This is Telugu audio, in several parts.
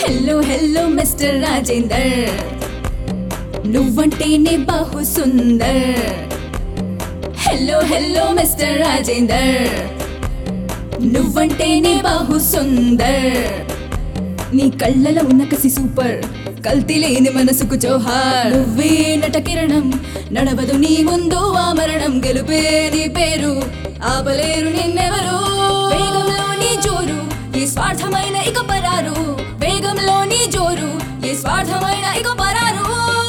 హెల్లో హెల్లో మిస్టర్ రాజేందర్ నువ్వంటేనే బాహు సుందర్ హెల్లో హెల్లో మిస్టర్ రాజేందర్ నువ్వంటేనే బాహు సుందర్ నీ కళ్ళలో ఉన్న కసి సూపర్ కల్తీ లేని మనసుకు జోహార్ నువ్వే నట కిరణం నడవదు నీ ముందు ఆ మరణం గెలుపే నీ పేరు ఆపలేరు నిన్నెవరు వేగంలో నీ జోరు ఈ స్వార్థమైన ఇక పరారు వేగంలో నీ జోరు ఈ స్వార్థమైన ఇక పరారు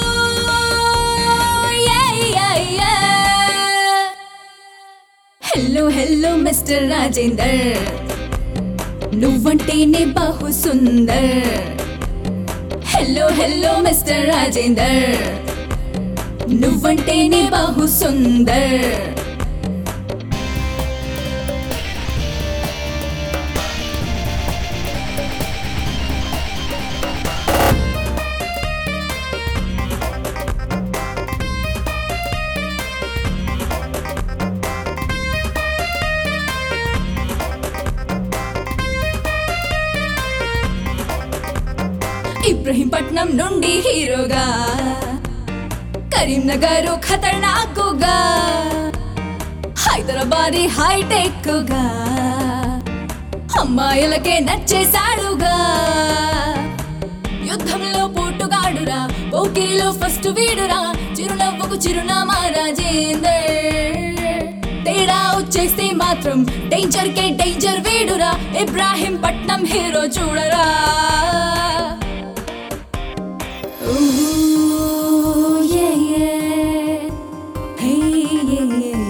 హెల్లో హెల్లో మిస్టర్ రాజేందర్ నువ్వంటేనే బాహు సుందర్ హెల్లో హెల్లో మిస్టర్ రాజేందర్ నువ్వంటేనే బాహు సుందర్ ఇబ్రహీంపట్నం నుండి హీరోగా కరీంనగర్ ఖతర్నాకుగా హైదరాబాద్ హైటెక్ గా అమ్మాయిలకే నచ్చేశాడుగా యుద్ధంలో పోటుగాడురా పోకిరిలో ఫస్ట్ వీడురా చిరునవ్వుకు చిరునామా రాజేందర్ తేడా వచ్చేస్తే మాత్రం డేంజర్ కే డేంజర్ వీడురా ఇబ్రాహీం పట్నం హీరో చూడరా Ooh, yeah, yeah. Hey, yeah, yeah.